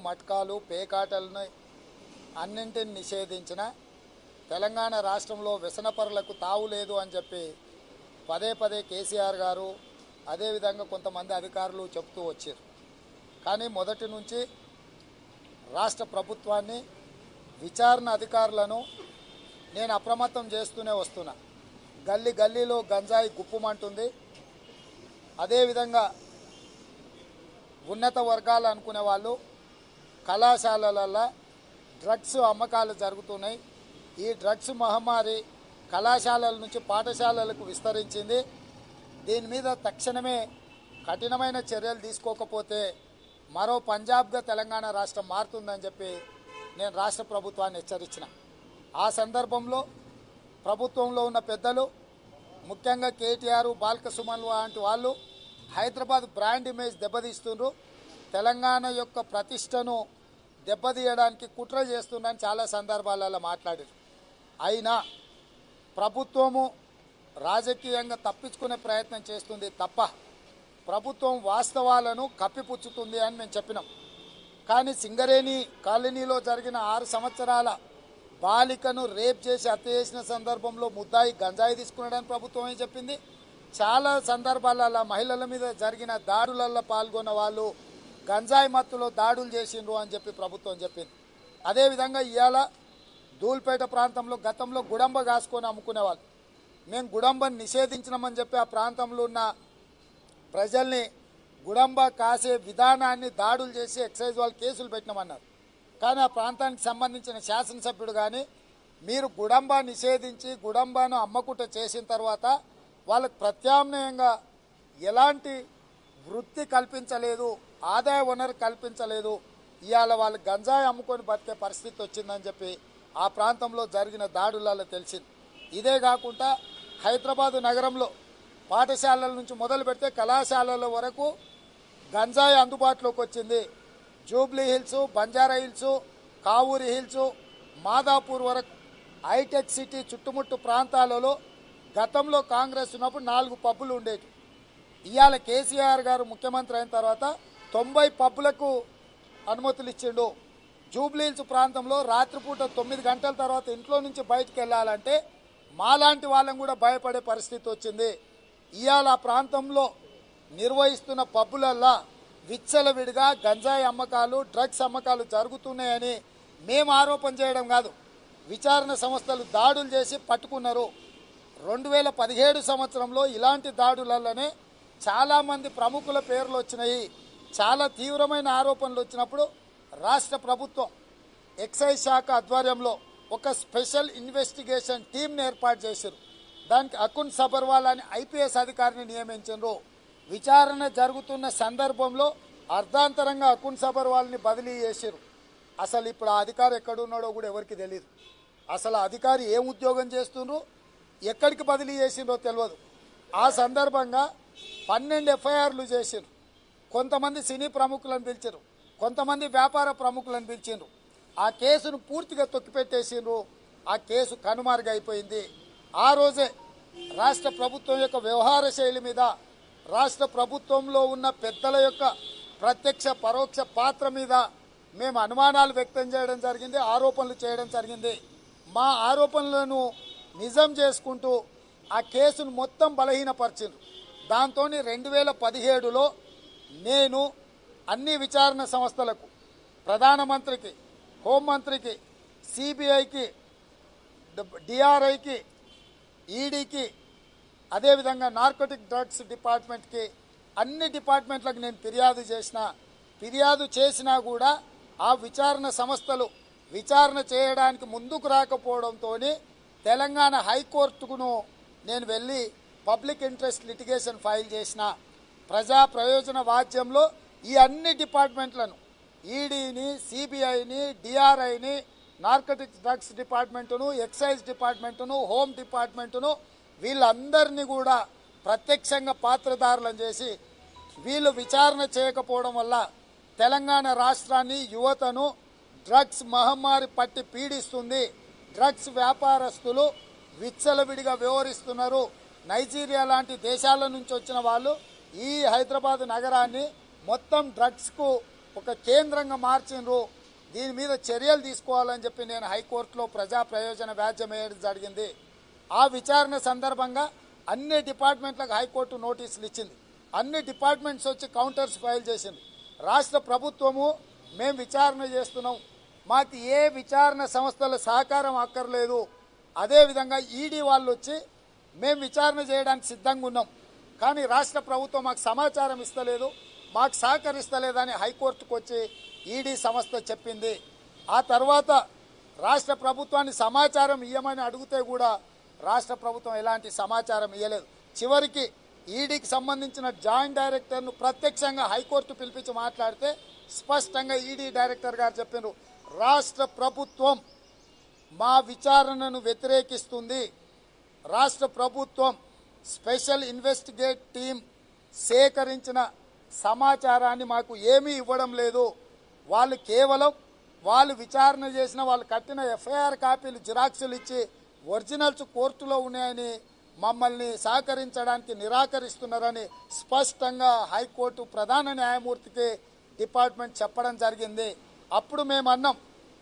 మట్కాలు పేకాటలను అన్నింటిని నిషేధించిన తెలంగాణ రాష్ట్రంలో వ్యసనపరులకు తావు లేదు అని చెప్పి పదే పదే కేసీఆర్ గారు అదేవిధంగా కొంతమంది అధికారులు చెప్తూ వచ్చారు కానీ మొదటి నుంచి రాష్ట్ర ప్రభుత్వాన్ని విచారణ అధికారులను నేను అప్రమత్తం చేస్తూనే వస్తున్నా గల్లీ గల్లీలో గంజాయి గుప్పుమంటుంది అదేవిధంగా ఉన్నత వర్గాలు అనుకునే వాళ్ళు కళాశాలలలో డ్రగ్స్ అమ్మకాలు జరుగుతున్నాయి ఈ డ్రగ్స్ మహమ్మారి కళాశాలల నుంచి పాఠశాలలకు విస్తరించింది దీని మీద తక్షణమే కఠినమైన చర్యలు తీసుకోకపోతే మరో పంజాబ్గా తెలంగాణ రాష్ట్రం మారుతుందని చెప్పి నేను రాష్ట్ర ప్రభుత్వాన్ని హెచ్చరించిన ఆ సందర్భంలో ప్రభుత్వంలో ఉన్న పెద్దలు ముఖ్యంగా కేటీఆర్ బాల్క సుమన్ లాంటి వాళ్ళు హైదరాబాద్ బ్రాండ్ ఇమేజ్ దెబ్బతీస్తుండ్రు తెలంగాణ యొక్క ప్రతిష్టను దెబ్బతీయడానికి కుట్ర చేస్తుందని చాలా సందర్భాలలో మాట్లాడారు అయినా ప్రభుత్వము రాజకీయంగా తప్పించుకునే ప్రయత్నం చేస్తుంది తప్ప ప్రభుత్వం వాస్తవాలను కప్పిపుచ్చుతుంది అని మేము చెప్పినాం కానీ సింగరేణి కాలనీలో జరిగిన ఆరు సంవత్సరాల బాలికను రేప్ చేసి హత్య చేసిన సందర్భంలో ముద్దాయి గంజాయి తీసుకున్నాడని ప్రభుత్వం ఏం చెప్పింది చాలా సందర్భాలలో మహిళల మీద జరిగిన దాడులలో పాల్గొన్న వాళ్ళు గంజాయి మత్తులో దాడులు చేసిండ్రు అని చెప్పి ప్రభుత్వం చెప్పింది అదేవిధంగా ఇవాళ ధూల్పేట ప్రాంతంలో గతంలో గుడంబ కాసుకొని అమ్ముకునేవాళ్ళు మేము గుడంబని నిషేధించినామని చెప్పి ఆ ప్రాంతంలో ఉన్న ప్రజల్ని గుడంబ కాసే విధానాన్ని దాడులు చేసి ఎక్సైజ్ వాళ్ళు కేసులు పెట్టినామన్నారు కానీ ఆ ప్రాంతానికి సంబంధించిన శాసనసభ్యుడు కానీ మీరు గుడంబ నిషేధించి గుడంబాను అమ్మకుట చేసిన తర్వాత వాళ్ళకు ప్రత్యామ్నాయంగా ఎలాంటి వృత్తి కల్పించలేదు ఆదాయ వనరు కల్పించలేదు ఇవాళ వాళ్ళు గంజాయి అమ్ముకొని బతికే పరిస్థితి వచ్చిందని చెప్పి ఆ ప్రాంతంలో జరిగిన దాడులలో తెలిసింది ఇదే కాకుండా హైదరాబాదు నగరంలో పాఠశాలల నుంచి మొదలు పెడితే కళాశాలల వరకు గంజాయి అందుబాటులోకి వచ్చింది జూబ్లీ హిల్స్ బంజారా హిల్స్ కావూరి హిల్స్ మాదాపూర్ వరకు హైటెక్ సిటీ చుట్టుముట్టు ప్రాంతాలలో గతంలో కాంగ్రెస్ ఉన్నప్పుడు నాలుగు పబ్బులు ఉండేవి ఇవాళ కేసీఆర్ గారు ముఖ్యమంత్రి అయిన తర్వాత తొంభై పబ్బులకు అనుమతులు ఇచ్చిండు జూబ్లీహిల్స్ ప్రాంతంలో రాత్రిపూట తొమ్మిది గంటల తర్వాత ఇంట్లో నుంచి బయటకు వెళ్ళాలంటే మాలాంటి వాళ్ళం కూడా భయపడే పరిస్థితి వచ్చింది ఇవాళ ఆ ప్రాంతంలో నిర్వహిస్తున్న పబ్బులల్లా విచ్చలవిడిగా గంజాయి అమ్మకాలు డ్రగ్స్ అమ్మకాలు జరుగుతున్నాయని మేము ఆరోపణ చేయడం కాదు విచారణ సంస్థలు దాడులు చేసి పట్టుకున్నారు రెండు వేల పదిహేడు సంవత్సరంలో ఇలాంటి దాడులలోనే చాలామంది ప్రముఖుల పేర్లు వచ్చినాయి చాలా తీవ్రమైన ఆరోపణలు వచ్చినప్పుడు రాష్ట్ర ప్రభుత్వం ఎక్సైజ్ శాఖ ఆధ్వర్యంలో ఒక స్పెషల్ ఇన్వెస్టిగేషన్ టీంని ఏర్పాటు చేశారు దానికి అకున్ సబర్వాల్ అని ఐపీఎస్ అధికారిని నియమించారు విచారణ జరుగుతున్న సందర్భంలో అర్ధాంతరంగా అకున్ సబర్వాల్ని బదిలీ చేశారు అసలు ఇప్పుడు ఆ అధికారి ఎక్కడున్నాడో కూడా ఎవరికి తెలియదు అసలు ఆ అధికారి ఏం ఉద్యోగం చేస్తుండ్రు ఎక్కడికి బదిలీ చేసిండ్రో తెలియదు ఆ సందర్భంగా పన్నెండు ఎఫ్ఐఆర్లు చేసిండ్రు కొంతమంది సినీ ప్రముఖులను పిలిచారు కొంతమంది వ్యాపార ప్రముఖులను పిలిచిండ్రు ఆ కేసును పూర్తిగా తొక్కిపెట్టేసిండ్రు ఆ కేసు కనుమరుగైపోయింది ఆ రోజే రాష్ట్ర ప్రభుత్వం యొక్క వ్యవహార శైలి మీద రాష్ట్ర ప్రభుత్వంలో ఉన్న పెద్దల యొక్క ప్రత్యక్ష పరోక్ష పాత్ర మీద మేము అనుమానాలు వ్యక్తం చేయడం జరిగింది ఆరోపణలు చేయడం జరిగింది మా ఆరోపణలను నిజం చేసుకుంటూ ఆ కేసును మొత్తం బలహీనపరిచిండ్రు దాంతో రెండు వేల పదిహేడులో నేను అన్ని విచారణ సంస్థలకు ప్రధానమంత్రికి హోంమంత్రికి సిబిఐకి డిఆర్ఐకి ఈడీకి అదేవిధంగా నార్కోటిక్ డ్రగ్స్ డిపార్ట్మెంట్కి అన్ని డిపార్ట్మెంట్లకు నేను ఫిర్యాదు చేసిన ఫిర్యాదు చేసినా కూడా ఆ విచారణ సంస్థలు విచారణ చేయడానికి ముందుకు రాకపోవడంతో తెలంగాణ హైకోర్టుకును నేను వెళ్ళి పబ్లిక్ ఇంట్రెస్ట్ లిటిగేషన్ ఫైల్ చేసిన ప్రజా ప్రయోజన వాద్యంలో ఈ అన్ని డిపార్ట్మెంట్లను ఈడీని సిబిఐని డిఆర్ఐని నార్కటిక్స్ డ్రగ్స్ డిపార్ట్మెంటును ఎక్సైజ్ డిపార్ట్మెంటును హోమ్ డిపార్ట్మెంటును వీళ్ళందరినీ కూడా ప్రత్యక్షంగా పాత్రదారులను చేసి వీళ్ళు విచారణ చేయకపోవడం వల్ల తెలంగాణ రాష్ట్రాన్ని యువతను డ్రగ్స్ మహమ్మారి పట్టి పీడిస్తుంది డ్రగ్స్ వ్యాపారస్తులు విచ్చలవిడిగా వ్యవహరిస్తున్నారు నైజీరియా లాంటి దేశాల నుంచి వచ్చిన వాళ్ళు ఈ హైదరాబాద్ నగరాన్ని మొత్తం డ్రగ్స్కు ఒక కేంద్రంగా మార్చిండ్రు దీని మీద చర్యలు తీసుకోవాలని చెప్పి నేను హైకోర్టులో ప్రజా ప్రయోజన వ్యాజ్యం వేయడం జరిగింది ఆ విచారణ సందర్భంగా అన్ని డిపార్ట్మెంట్లకు హైకోర్టు నోటీసులు ఇచ్చింది అన్ని డిపార్ట్మెంట్స్ వచ్చి కౌంటర్స్ ఫైల్ చేసింది రాష్ట్ర ప్రభుత్వము మేము విచారణ చేస్తున్నాం మాకు ఏ విచారణ సంస్థల సహకారం అక్కర్లేదు అదేవిధంగా ఈడీ వాళ్ళు వచ్చి మేము విచారణ చేయడానికి సిద్ధంగా ఉన్నాం కానీ రాష్ట్ర ప్రభుత్వం మాకు సమాచారం ఇస్తలేదు మాకు సహకరిస్తలేదని హైకోర్టుకు వచ్చి ఈడీ సంస్థ చెప్పింది ఆ తర్వాత రాష్ట్ర ప్రభుత్వాన్ని సమాచారం ఇవ్వమని అడిగితే కూడా రాష్ట్ర ప్రభుత్వం ఎలాంటి సమాచారం ఇవ్వలేదు చివరికి ఈడీకి సంబంధించిన జాయింట్ డైరెక్టర్ను ప్రత్యక్షంగా హైకోర్టు పిలిపించి మాట్లాడితే స్పష్టంగా ఈడీ డైరెక్టర్ గారు చెప్పారు రాష్ట్ర ప్రభుత్వం మా విచారణను వ్యతిరేకిస్తుంది రాష్ట్ర ప్రభుత్వం స్పెషల్ ఇన్వెస్టిగేట్ టీం సేకరించిన సమాచారాన్ని మాకు ఏమీ ఇవ్వడం లేదు వాళ్ళు కేవలం వాళ్ళు విచారణ చేసిన వాళ్ళు కట్టిన ఎఫ్ఐఆర్ కాపీలు జిరాక్సులు ఇచ్చి ఒరిజినల్స్ కోర్టులో ఉన్నాయని మమ్మల్ని సహకరించడానికి నిరాకరిస్తున్నారని స్పష్టంగా హైకోర్టు ప్రధాన న్యాయమూర్తికి డిపార్ట్మెంట్ చెప్పడం జరిగింది అప్పుడు మేము అన్నాం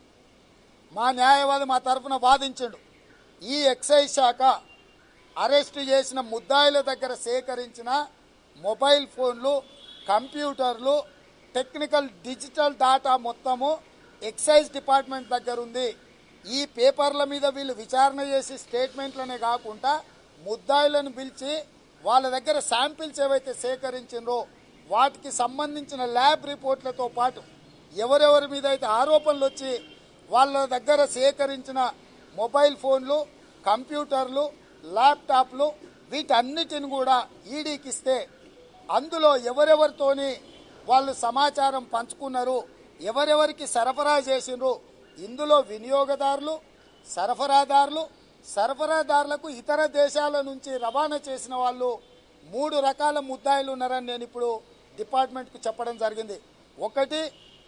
మా న్యాయవాది మా తరఫున వాదించాడు ఈ ఎక్సైజ్ శాఖ అరెస్టు చేసిన ముద్దాయిల దగ్గర సేకరించిన మొబైల్ ఫోన్లు కంప్యూటర్లు టెక్నికల్ డిజిటల్ డాటా మొత్తము ఎక్సైజ్ డిపార్ట్మెంట్ దగ్గర ఉంది ఈ పేపర్ల మీద వీళ్ళు విచారణ చేసి స్టేట్మెంట్లనే కాకుండా ముద్దాయిలను పిలిచి వాళ్ళ దగ్గర శాంపిల్స్ ఏవైతే సేకరించిండ్రో వాటికి సంబంధించిన ల్యాబ్ రిపోర్ట్లతో పాటు ఎవరెవరి మీద అయితే ఆరోపణలు వచ్చి వాళ్ళ దగ్గర సేకరించిన మొబైల్ ఫోన్లు కంప్యూటర్లు ల్యాప్టాప్లు వీటన్నిటిని కూడా ఈడీకి ఇస్తే అందులో ఎవరెవరితోని వాళ్ళు సమాచారం పంచుకున్నారు ఎవరెవరికి సరఫరా చేసిండ్రు ఇందులో వినియోగదారులు సరఫరాదారులు సరఫరాదారులకు ఇతర దేశాల నుంచి రవాణా చేసిన వాళ్ళు మూడు రకాల ముద్దాయిలు ఉన్నారని నేను ఇప్పుడు డిపార్ట్మెంట్కు చెప్పడం జరిగింది ఒకటి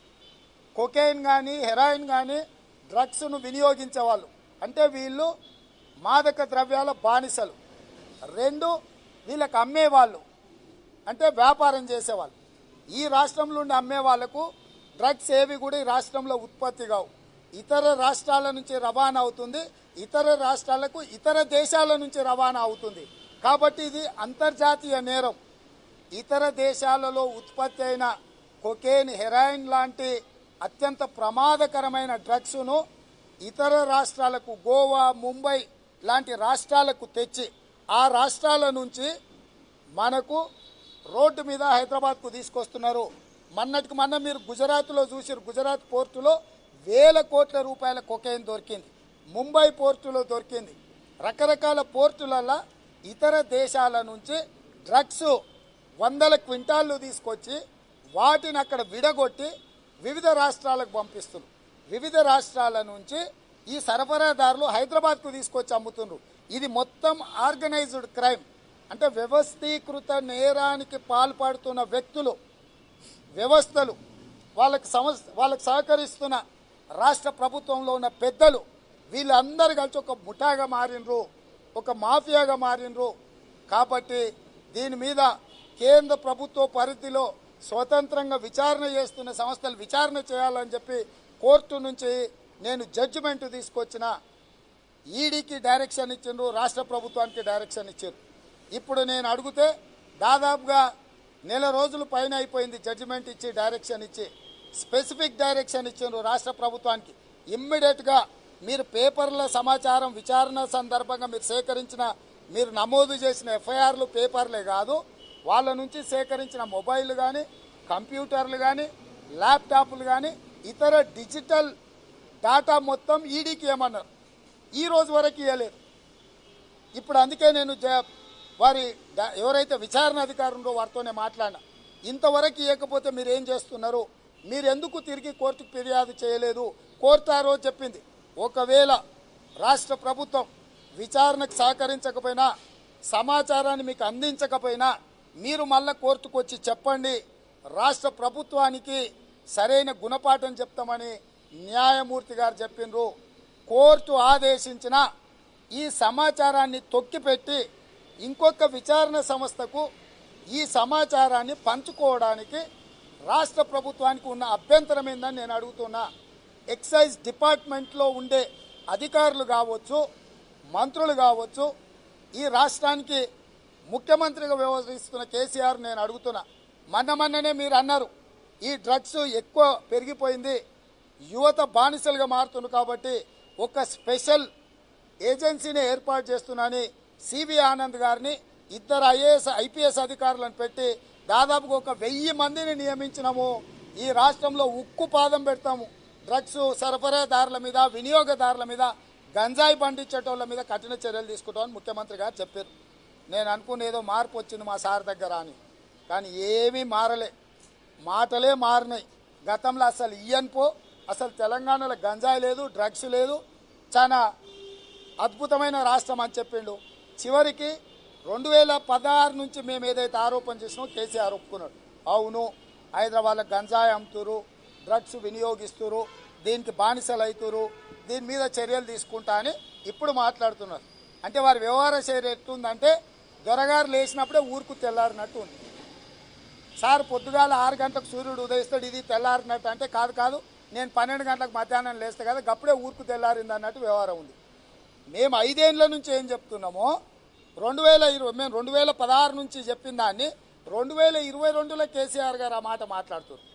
కొకైన్ కానీ హెరాయిన్ కానీ డ్రగ్స్ను వినియోగించేవాళ్ళు అంటే వీళ్ళు మాదక ద్రవ్యాల బానిసలు రెండు వీళ్ళకి అమ్మేవాళ్ళు అంటే వ్యాపారం చేసేవాళ్ళు ఈ రాష్ట్రంలో ఉండి అమ్మే వాళ్లకు డ్రగ్స్ ఏవి కూడా ఈ రాష్ట్రంలో ఉత్పత్తి కావు ఇతర రాష్ట్రాల నుంచి రవాణా అవుతుంది ఇతర రాష్ట్రాలకు ఇతర దేశాల నుంచి రవాణా అవుతుంది కాబట్టి ఇది అంతర్జాతీయ నేరం ఇతర దేశాలలో ఉత్పత్తి అయిన కొకేన్ హెరాయిన్ లాంటి అత్యంత ప్రమాదకరమైన డ్రగ్స్ను ఇతర రాష్ట్రాలకు గోవా ముంబై లాంటి రాష్ట్రాలకు తెచ్చి ఆ రాష్ట్రాల నుంచి మనకు రోడ్డు మీద హైదరాబాద్కు తీసుకొస్తున్నారు మొన్నటికి మొన్న మీరు గుజరాత్లో చూసారు గుజరాత్ పోర్టులో వేల కోట్ల రూపాయల కొకైన్ దొరికింది ముంబై పోర్టులో దొరికింది రకరకాల పోర్టులలో ఇతర దేశాల నుంచి డ్రగ్స్ వందల క్వింటాళ్ళు తీసుకొచ్చి వాటిని అక్కడ విడగొట్టి వివిధ రాష్ట్రాలకు పంపిస్తున్నారు వివిధ రాష్ట్రాల నుంచి ఈ సరఫరాదారులు హైదరాబాద్కు తీసుకొచ్చి అమ్ముతున్నారు ఇది మొత్తం ఆర్గనైజ్డ్ క్రైమ్ అంటే వ్యవస్థీకృత నేరానికి పాల్పడుతున్న వ్యక్తులు వ్యవస్థలు వాళ్ళకి సమస్ వాళ్ళకి సహకరిస్తున్న రాష్ట్ర ప్రభుత్వంలో ఉన్న పెద్దలు వీళ్ళందరూ కలిసి ఒక ముఠాగా మారినరు ఒక మాఫియాగా మారినరు కాబట్టి దీని మీద కేంద్ర ప్రభుత్వ పరిధిలో స్వతంత్రంగా విచారణ చేస్తున్న సంస్థలు విచారణ చేయాలని చెప్పి కోర్టు నుంచి నేను జడ్జిమెంట్ తీసుకొచ్చిన ఈడీకి డైరెక్షన్ ఇచ్చిండ్రు రాష్ట్ర ప్రభుత్వానికి డైరెక్షన్ ఇచ్చారు ఇప్పుడు నేను అడిగితే దాదాపుగా నెల రోజుల పైన అయిపోయింది జడ్జిమెంట్ ఇచ్చి డైరెక్షన్ ఇచ్చి స్పెసిఫిక్ డైరెక్షన్ ఇచ్చిండ్రు రాష్ట్ర ప్రభుత్వానికి ఇమ్మీడియట్గా మీరు పేపర్ల సమాచారం విచారణ సందర్భంగా మీరు సేకరించిన మీరు నమోదు చేసిన ఎఫ్ఐఆర్లు పేపర్లే కాదు వాళ్ళ నుంచి సేకరించిన మొబైల్ కానీ కంప్యూటర్లు కానీ ల్యాప్టాప్లు కానీ ఇతర డిజిటల్ డాటా మొత్తం ఈడీకి ఏమన్నారు ఈ రోజు వరకు ఇవ్వలేదు ఇప్పుడు అందుకే నేను జ- వారి డ- ఎవరైతే విచారణ అధికారి ఉందో వారితోనే మాట్లాడినా ఇంతవరకు ఇవ్వకపోతే మీరు ఏం చేస్తున్నారు మీరు ఎందుకు తిరిగి కోర్టుకు ఫిర్యాదు చేయలేదు కోర్టు ఆ రోజు చెప్పింది ఒకవేళ రాష్ట్ర ప్రభుత్వం విచారణకు సహకరించకపోయినా సమాచారాన్ని మీకు అందించకపోయినా మీరు మళ్ళా కోర్టుకు వచ్చి చెప్పండి రాష్ట్ర ప్రభుత్వానికి సరైన గుణపాఠం చెప్తామని న్యాయమూర్తి గారు చెప్పిండ్రు కోర్టు ఆదేశించిన ఈ సమాచారాన్ని తొక్కిపెట్టి ఇంకొక విచారణ సంస్థకు ఈ సమాచారాన్ని పంచుకోవడానికి రాష్ట్ర ప్రభుత్వానికి ఉన్న అభ్యంతరం ఏందని నేను అడుగుతున్నా ఎక్సైజ్ డిపార్ట్మెంట్లో ఉండే అధికారులు కావచ్చు మంత్రులు కావచ్చు ఈ రాష్ట్రానికి ముఖ్యమంత్రిగా వ్యవహరిస్తున్న కేసీఆర్ నేను అడుగుతున్నా మొన్న మొన్ననే మీరు అన్నారు ఈ డ్రగ్స్ ఎక్కువ పెరిగిపోయింది యువత బానిసలుగా మారుతుంది కాబట్టి ఒక స్పెషల్ ఏజెన్సీని ఏర్పాటు చేస్తున్నానని సివి ఆనంద్ గారిని ఇద్దరు ఐఏఎస్ ఐపీఎస్ అధికారులను పెట్టి దాదాపుగా ఒక వెయ్యి మందిని నియమించినాము ఈ రాష్ట్రంలో ఉక్కు పాదం పెడతాము డ్రగ్స్ సరఫరాదారుల మీద వినియోగదారుల మీద గంజాయి పండించేటోళ్ళ మీద కఠిన చర్యలు తీసుకుంటామని ముఖ్యమంత్రి గారు చెప్పారు నేను అనుకున్న ఏదో మార్పు వచ్చింది మా సార్ దగ్గర అని కానీ ఏమీ మారలే మాటలే మారినాయి గతంలో అసలు ఇయ్యనుపో అసలు తెలంగాణలో గంజాయి లేదు డ్రగ్స్ లేదు చాలా అద్భుతమైన రాష్ట్రం అని చెప్పిండు చివరికి రెండు వేల పదహారు నుంచి మేము ఏదైతే ఆరోపణ చేసినామో కేసీఆర్ ఒప్పుకున్నాడు అవును హైదరాబాద్లో గంజాయి అమ్ముతురు డ్రగ్స్ వినియోగిస్తురు దీనికి బానిసలు అవుతురు దీని మీద చర్యలు తీసుకుంటా అని ఇప్పుడు మాట్లాడుతున్నారు అంటే వారి వ్యవహార శైలి ఎట్లుందంటే దొరగారు లేచినప్పుడే ఊరుకు తెల్లారినట్టు ఉంది సార్ పొద్దుగాల ఆరు గంటలకు సూర్యుడు ఉదయిస్తాడు ఇది తెల్లారినట్టు అంటే కాదు కాదు నేను పన్నెండు గంటలకు మధ్యాహ్నం లేస్తే కదా గప్పుడే ఊరుకు తెల్లారింది అన్నట్టు వ్యవహారం ఉంది మేము ఐదేండ్ల నుంచి ఏం చెప్తున్నామో రెండు వేల ఇరవై మేము రెండు వేల పదహారు నుంచి చెప్పిన దాన్ని రెండు వేల ఇరవై రెండులో కేసీఆర్ గారు ఆ మాట మాట్లాడుతున్నారు